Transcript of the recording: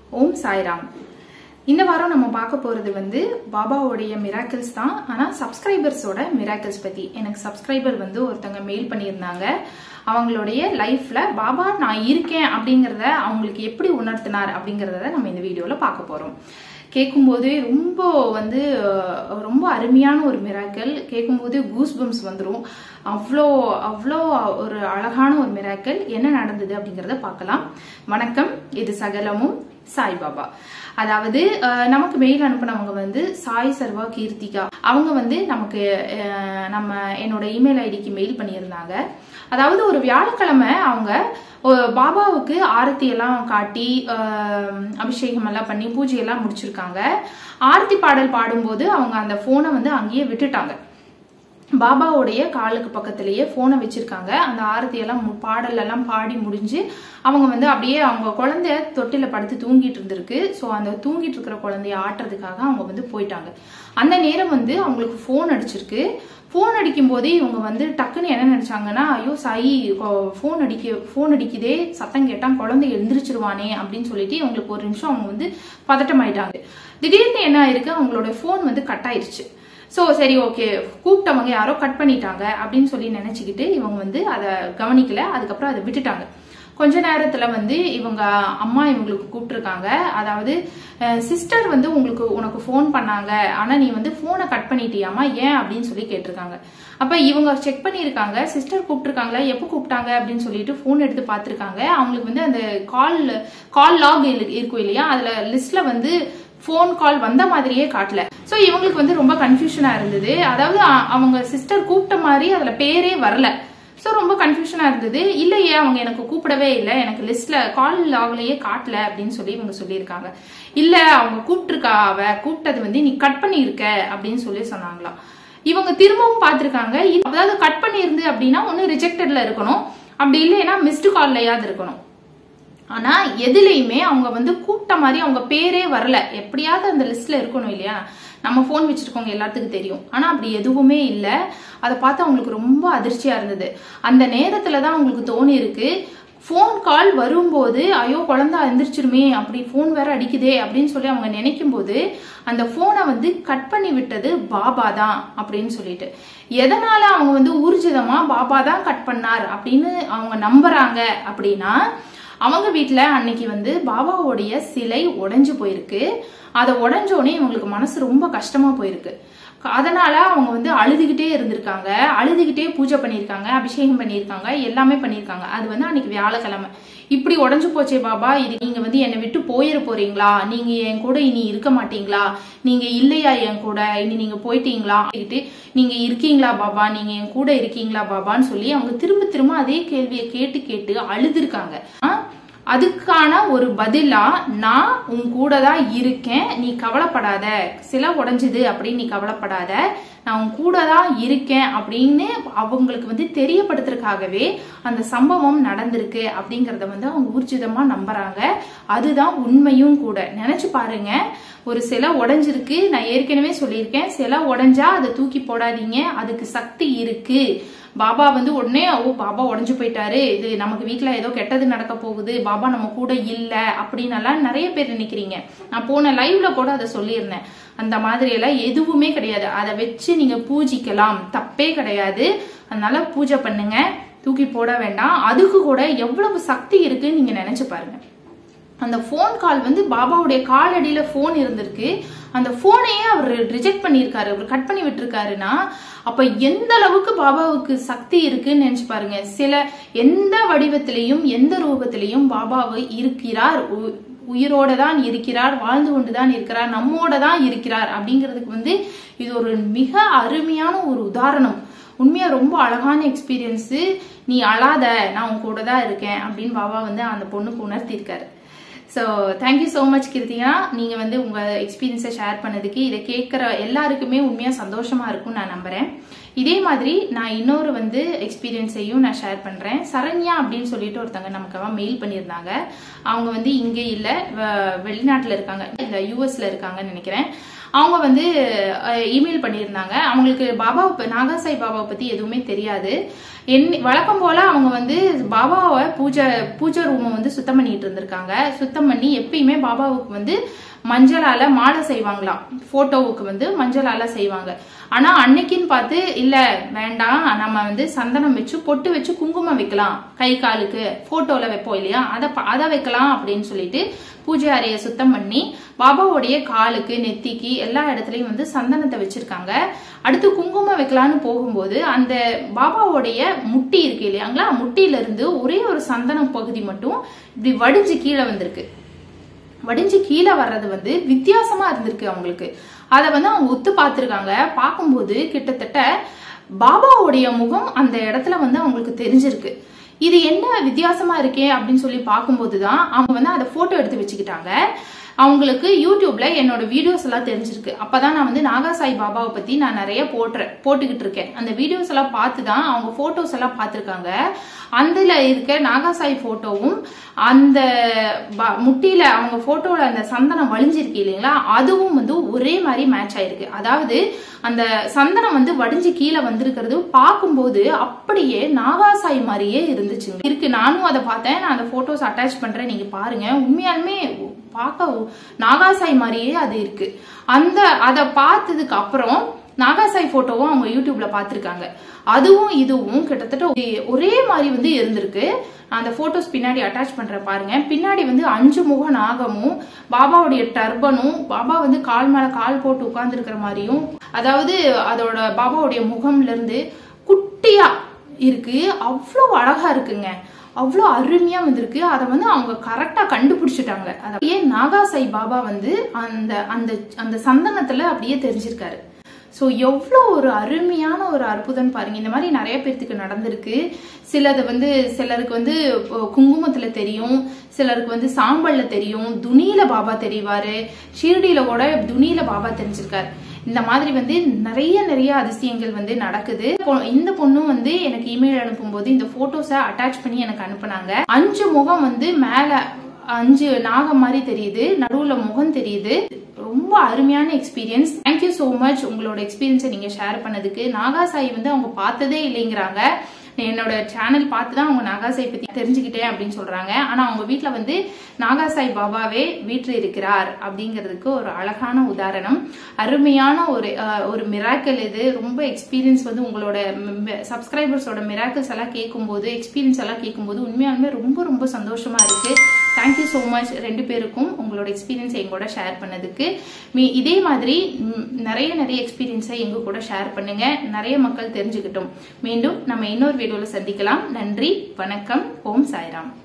ஓம் சாய்ராம் இந்த வாரம் நம்ம பார்க்க போறது வந்து பாபாவுடைய மிராக்கிள்ஸ் தான் ஆனா சப்ஸ்கிரைபர்ஸோட மிராக்கிள்ஸ் பத்தி எனக்கு சப்ஸ்கிரைபர் வந்து ஒருத்தங்க மெயில் பண்ணியிருந்தாங்க அவங்களுடைய லைஃப்ல பாபா நான் இருக்கேன் அப்படிங்கறத அவங்களுக்கு எப்படி உணர்த்தினார் அப்படிங்கறத நம்ம இந்த வீடியோல பார்க்க போறோம் கேட்கும்போதே ரொம்ப வந்து அஹ், ரொம்ப அருமையான ஒரு மிராக்கல் கேட்கும்போதே கூஸ் பம்ஸ் வந்துடும் அவ்வளோ அவ்வளோ ஒரு அழகான ஒரு மிராக்கல் என்ன நடந்தது அப்படிங்கறத பார்க்கலாம் வணக்கம் இது சகலமும் சாய்பாபா அதாவது அஹ், நமக்கு மெயில் அனுப்புனவங்க வந்து சாய் சர்வா கீர்த்திகா அவங்க வந்து நமக்கு அஹ், நம்ம என்னோட இமெயில் ஐடிக்கு மெயில் பண்ணியிருந்தாங்க அதாவது ஒரு வியாழக்கிழமை அவங்க ஒ- பாபாவுக்கு ஆரத்தி எல்லாம் காட்டி அஹ், அபிஷேகம் எல்லாம் பண்ணி பூஜை எல்லாம் முடிச்சிருக்காங்க ஆரத்தி பாடல் பாடும்போது அவங்க அந்த போனை வந்து அங்கேயே விட்டுட்டாங்க பாபாவுடைய காலுக்கு பக்கத்திலேயே போனை வச்சிருக்காங்க அந்த ஆரத்தி எல்லாம் மு- பாடல் எல்லாம் பாடி முடிஞ்சு அவங்க வந்து அப்படியே அவங்க குழந்தைய தொட்டில படுத்து தூங்கிட்டு இருந்திருக்கு ஸோ அந்த தூங்கிட்டு இருக்கிற குழந்தைய ஆட்டுறதுக்காக அவங்க வந்து போயிட்டாங்க அந்த நேரம் வந்து அவங்களுக்கு ஃபோன் அடிச்சிருக்கு ஃபோன் அடிக்கும் போதே இவங்க வந்து டக்குன்னு என்ன நினைச்சாங்கன்னா ஐயோ சாயி ஃபோன் அடிக்க ஃபோன் அடிக்குதே சத்தம் கேட்டா குழந்தை எழுந்திரிச்சிருவானே அப்படின்னு சொல்லிட்டு இவங்களுக்கு ஒரு நிமிஷம் அவங்க வந்து பதட்டம் ஆயிட்டாங்க திடீர்னு என்ன ஆயிருக்கு அவங்களோட ஃபோன் வந்து கட் ஆயிருச்சு ஸோ சரி ஓகே கூப்பிட்டவங்க யாரோ கட் பண்ணிட்டாங்க அப்படின்னு சொல்லி நினைச்சுக்கிட்டு இவங்க வந்து அதை கவனிக்கல அதுக்கப்புறம் அதை விட்டுட்டாங்க கொஞ்ச நேரத்துல வந்து இவங்க அம்மா இவங்களுக்கு கூப்பிட்டுருக்காங்க அதாவது சிஸ்டர் வந்து உங்களுக்கு உனக்கு ஃபோன் பண்ணாங்க ஆனா நீ வந்து போனை கட் பண்ணிட்டியாமா ஏன் அப்படின்னு சொல்லி கேட்டிருக்காங்க அப்ப இவங்க செக் பண்ணியிருக்காங்க சிஸ்டர் கூப்பிட்டுருக்காங்களா எப்போ கூப்பிட்டாங்க அப்படின்னு சொல்லிட்டு ஃபோன் எடுத்து பார்த்திருக்காங்க அவங்களுக்கு வந்து அந்த கால் கால் லாக் இருக்கும் இல்லையா அதுல லிஸ்ட்ல வந்து ஃபோன் கால் வந்த மாதிரியே காட்டல சோ இவங்களுக்கு வந்து ரொம்ப கன்ஃபியூஷனா இருந்தது அதாவது அ- அவங்க சிஸ்டர் கூப்பிட்ட மாதிரி அதுல பேரே வரல சோ ரொம்ப கன்ஃபியூஷனா இருந்தது இல்லையே அவங்க எனக்கு கூப்பிடவே இல்லை எனக்கு லிஸ்ட்ல கால் லாக்லயே காட்டல அப்படின்னு சொல்லி இவங்க சொல்லியிருக்காங்க இல்ல அவங்க கூப்பிட்டுருக்கா அவ கூப்பிட்டது வந்து நீ கட் பண்ணியிருக்க அப்படின்னு சொல்லி சொன்னாங்களாம் இவங்க திரும்பவும் பார்த்திருக்காங்க இல்ல, அதாவது கட் பண்ணியிருந்து அப்படின்னா ஒன்னு ரிஜெக்டட்ல இருக்கணும் அப்படி இல்லைன்னா மிஸ்டு கால்லையாவது இருக்கணும் ஆனா எதுலயுமே அவங்க வந்து கூப்பிட்ட மாதிரி அவங்க பேரே வரல எப்படியாவது அந்த லிஸ்ட்ல இருக்கணும் இல்லையா நம்ம ஃபோன் வச்சிருக்கவங்க எல்லாத்துக்கும் தெரியும் ஆனா அப்படி எதுவுமே இல்ல அதை பார்த்து அவங்களுக்கு ரொம்ப அதிர்ச்சியா இருந்தது அந்த நேரத்துல தான் அவங்களுக்கு தோணி இருக்கு ஃபோன் கால் வரும்போது ஐயோ குழந்தை எந்திரிச்சிருமே அப்படி ஃபோன் வேற அடிக்குதே அப்படின்னு சொல்லி அவங்க நினைக்கும் போது அந்த ஃபோனை வந்து கட் பண்ணி விட்டது பாபா தான் அப்படின்னு சொல்லிட்டு எதனால அவங்க வந்து ஊர்ஜிதமா பாபா தான் கட் பண்ணார் அப்படின்னு அவங்க நம்புறாங்க அப்படின்னா அவங்க வீட்ல அன்னைக்கு வந்து பாபாவுடைய சிலை உடைஞ்சு போயிருக்கு அதை உடைஞ்சோடனே இவங்களுக்கு மனசு ரொம்ப கஷ்டமா போயிருக்கு அதனால அவங்க வந்து அழுதுகிட்டே இருந்திருக்காங்க அழுதுகிட்டே பூஜை பண்ணியிருக்காங்க அபிஷேகம் பண்ணியிருக்காங்க எல்லாமே பண்ணியிருக்காங்க அது வந்து அன்னைக்கு வியாழக்கிழமை இப்படி உடைஞ்சு போச்சே பாபா இது நீங்க வந்து என்னை விட்டு போயிட போறீங்களா நீங்க என் கூட இனி இருக்க மாட்டீங்களா நீங்க இல்லையா என் கூட இனி நீங்க போயிட்டீங்களா கேட்டு நீங்க இருக்கீங்களா பாபா நீங்க என் கூட இருக்கீங்களா பாபான்னு சொல்லி அவங்க திரும்ப திரும்ப அதே கேள்வியை கேட்டு கேட்டு அழுதுருக்காங்க ஆ? அதுக்கான ஒரு பதிலா நான் உன் கூட தான் இருக்கேன் நீ கவலைப்படாத சில உடைஞ்சுது அப்படின்னு நீ கவலைப்படாத நான் உன் கூட தான் இருக்கேன் அப்படின்னு அவங்களுக்கு வந்து தெரியப்படுத்துறதுக்காகவே அந்த சம்பவம் நடந்திருக்கு அப்படிங்கறத வந்து அவங்க ஊர்ஜிதமா நம்புறாங்க அதுதான் உண்மையும் கூட நினைச்சு பாருங்க ஒரு சிலை உடைஞ்சிருக்கு நான் ஏற்கனவே சொல்லியிருக்கேன் சிலை உடைஞ்சா அதை தூக்கி போடாதீங்க அதுக்கு சக்தி இருக்கு பாபா வந்து உடனே ஓ பாபா உடைஞ்சு போயிட்டாரு இது நமக்கு வீட்ல ஏதோ கெட்டது நடக்க போகுது பாபா நம்ம கூட இல்ல அப்படின்னு எல்லாம் நிறைய பேர் நினைக்கிறீங்க நான் போன லைவ்ல கூட அதை சொல்லியிருந்தேன் அந்த மாதிரி எல்லாம் எதுவுமே கிடையாது அதை வச்சு நீங்க பூஜிக்கலாம் தப்பே கிடையாது அதனால பூஜை பண்ணுங்க தூக்கி போட வேண்டாம் அதுக்கு கூட எவ்வளவு சக்தி இருக்குன்னு நீங்க நினைச்சு பாருங்க அந்த ஃபோன் கால் வந்து பாபாவுடைய காலடியில ஃபோன் இருந்திருக்கு அந்த போனையே அவர் ரிஜெக்ட் பண்ணியிருக்காரு அவர் கட் பண்ணி விட்டுருக்காருன்னா அப்ப எந்த அளவுக்கு பாபாவுக்கு சக்தி இருக்குன்னு நினைச்சு பாருங்க சில எந்த வடிவத்திலையும் எந்த ரூபத்திலையும் பாபாவு இருக்கிறார் உ- உயிரோட தான் இருக்கிறார் வாழ்ந்து கொண்டு தான் இருக்கிறார் நம்மோட தான் இருக்கிறார் அப்படிங்கிறதுக்கு வந்து இது ஒரு மிக அருமையான ஒரு உதாரணம் உண்மையா ரொம்ப அழகான எக்ஸ்பீரியன்ஸ் நீ அழாத நான் உன் கூட தான் இருக்கேன் அப்படின்னு பாபா வந்து அந்த பொண்ணுக்கு உணர்த்தியிருக்காரு so thank you so much Krithika நீங்கள் வந்து உங்கள் எக்ஸ்பீரியன்ஸை ஷேர் பண்ணதுக்கு இதை கேட்குற எல்லாருக்குமே உண்மையாக சந்தோஷமாக இருக்கும்னு நான் நம்புகிறேன் இதே மாதிரி நான் இன்னொரு வந்து எக்ஸ்பீரியன்ஸையும் நான் ஷேர் பண்ணுறேன் சரண்யா அப்படின்னு சொல்லிட்டு ஒருத்தங்க நமக்கு மெயில் பண்ணியிருந்தாங்க அவங்க வந்து இங்கே இல்லை வெளிநாட்டில் இருக்காங்க இல்லை யூஎஸ்ல இருக்காங்கன்னு நினைக்கிறேன் அவங்க வந்து இமெயில் பண்ணியிருந்தாங்க அவங்களுக்கு பாபாவை ப- நாகாசாய் பாபாவை பத்தி எதுவுமே தெரியாது என் வழக்கம் போல அவங்க வந்து பாபாவை பூஜை பூஜை ரூமை வந்து சுத்தம் பண்ணிட்டு இருந்திருக்காங்க சுத்தம் பண்ணி எப்பயுமே பாபாவுக்கு வந்து மஞ்சளால மாலை செய்வாங்களாம் போட்டோவுக்கு வந்து மஞ்சளால செய்வாங்க ஆனா அன்னைக்குன்னு பார்த்து இல்ல வேண்டாம் நம்ம வந்து சந்தனம் வச்சு பொட்டு வச்சு குங்குமம் வைக்கலாம் கை காலுக்கு போட்டோல வைப்போம் இல்லையா அதை ப- அதை வைக்கலாம் அப்படின்னு சொல்லிட்டு பூஜை அறையை சுத்தம் பண்ணி பாபாவுடைய காலுக்கு நெத்திக்கு எல்லா இடத்துலயும் வந்து சந்தனத்தை வச்சிருக்காங்க அடுத்து குங்குமம் வைக்கலான்னு போகும்போது அந்த பாபாவுடைய முட்டி இருக்கு இல்லையாங்களா முட்டியில இருந்து ஒரே ஒரு சந்தனம் பகுதி மட்டும் இப்படி வடிஞ்சு கீழே வந்திருக்கு வடிஞ்சு கீழே வர்றது வந்து வித்தியாசமா இருந்திருக்கு அவங்களுக்கு அதை வந்து அவங்க ஒத்து பார்த்திருக்காங்க பார்க்கும்போது கிட்டத்தட்ட பாபாவுடைய முகம் அந்த இடத்துல வந்து அவங்களுக்கு தெரிஞ்சிருக்கு இது என்ன வித்தியாசமா இருக்கே அப்படின்னு சொல்லி பார்க்கும்போது தான் அவங்க வந்து அதை போட்டோ எடுத்து வச்சுக்கிட்டாங்க அவங்களுக்கு யூடியூப்ல என்னோட வீடியோஸ் எல்லாம் தெரிஞ்சிருக்கு அப்பதான் நான் வந்து நாகாசாய் பாபாவை பத்தி நான் நிறைய போட்டுறேன் போட்டுக்கிட்டு இருக்கேன் அந்த வீடியோஸ் எல்லாம் பார்த்து தான் அவங்க போட்டோஸ் எல்லாம் பார்த்திருக்காங்க அதுல இருக்க நாகாசாய் போட்டோவும் அந்த ப- முட்டியில அவங்க போட்டோல அந்த சந்தனம் வலிஞ்சிருக்கு இல்லைங்களா அதுவும் வந்து ஒரே மாதிரி மேட்ச் ஆயிருக்கு அதாவது அந்த சந்தனம் வந்து வடிஞ்சு கீழே வந்திருக்கிறது பார்க்கும்போது அப்படியே நாகாசாய் மாதிரியே இருந்துச்சுங்க இருக்கு நானும் அதை பார்த்தேன் நான் அந்த போட்டோஸ் அட்டாச் பண்றேன் நீங்க பாருங்க உண்மையாலுமே பார்க்க நாகாசாய் மாதிரியே அது இருக்கு அந்த அதை பார்த்ததுக்கு அப்புறம் நாகாசாய் போட்டோவும் அவங்க யூடியூப்ல பார்த்திருக்காங்க அதுவும் இதுவும் கிட்டத்தட்ட ஒரே- ஒரே மாதிரி வந்து இருந்திருக்கு நான் அந்த போட்டோஸ் பின்னாடி அட்டாச் பண்றேன் பாருங்க பின்னாடி வந்து அஞ்சு முக நாகமும் பாபாவுடைய டர்பனும் பாபா வந்து கால் மேல கால் போட்டு உட்கார்ந்துருக்கிற மாதிரியும் அதாவது அதோட பாபாவுடைய முகம்ல இருந்து குட்டியா இருக்கு அவ்வளோ அழகா இருக்குங்க அவ்வளோ அருமையா வந்திருக்கு அதை வந்து அவங்க கரெக்டா கண்டுபிடிச்சிட்டாங்க அதை ஏன் நாகாசாய் பாபா வந்து அந்த அந்த அந்த சந்தனத்துல அப்படியே தெரிஞ்சிருக்காரு ஸோ எவ்வளோ ஒரு அருமையான ஒரு அற்புதம் பாருங்க இந்த மாதிரி நிறைய பேர்த்துக்கு நடந்திருக்கு சிலது வந்து சிலருக்கு வந்து இப்போ குங்குமத்துல தெரியும் சிலருக்கு வந்து சாம்பல்ல தெரியும் துணியில பாபா தெரிவாரு ஷீரடியில கூட துணியில பாபா தெரிஞ்சிருக்காரு இந்த மாதிரி வந்து நிறைய நிறைய அதிசயங்கள் வந்து நடக்குது இப்போ இந்த பொண்ணும் வந்து எனக்கு இமெயில் அனுப்பும்போது இந்த போட்டோஸை அட்டாச் பண்ணி எனக்கு அனுப்புனாங்க அஞ்சு முகம் வந்து மேல அஞ்சு நாகம் மாதிரி தெரியுது நடுவுல முகம் தெரியுது ரொம்ப அருமையான எக்ஸ்பீரியன்ஸ் தேங்க்யூ so மச் உங்களோட எக்ஸ்பீரியன்ஸை நீங்க ஷேர் பண்ணதுக்கு நாகாசாய் வந்து அவங்க பார்த்ததே இல்லைங்கிறாங்க என்னோட சேனல் பார்த்து தான் அவங்க நாகாசாய் பத்தி தெரிஞ்சுக்கிட்டேன் அப்படின்னு சொல்றாங்க ஆனா அவங்க வீட்ல வந்து நாகாசாய் பாபாவே வீட்டில் இருக்கிறார் அப்படிங்கிறதுக்கு ஒரு அழகான உதாரணம் அருமையான ஒரு அஹ், ஒரு மிராக்கல் இது ரொம்ப எக்ஸ்பீரியன்ஸ் வந்து உங்களோட சப்ஸ்கிரைபர்ஸோட மிராக்கிள்ஸ் எல்லாம் கேட்கும்போது எக்ஸ்பீரியன்ஸ் எல்லாம் கேட்கும்போது உண்மையாலுமே ரொம்ப ரொம்ப சந்தோஷமா இருக்கு தேங்க்யூ ஸோ மச் ரெண்டு பேருக்கும் உங்களோட எக்ஸ்பீரியன்ஸை எங்க கூட ஷேர் பண்ணதுக்கு மீ இதே மாதிரி ம், நிறைய நிறைய எக்ஸ்பீரியன்ஸை எங்க கூட ஷேர் பண்ணுங்க நிறைய மக்கள் தெரிஞ்சுக்கிட்டோம் மீண்டும் நம்ம இன்னொரு வீடியோல சந்திக்கலாம் நன்றி வணக்கம் ஓம் சாய்ராம்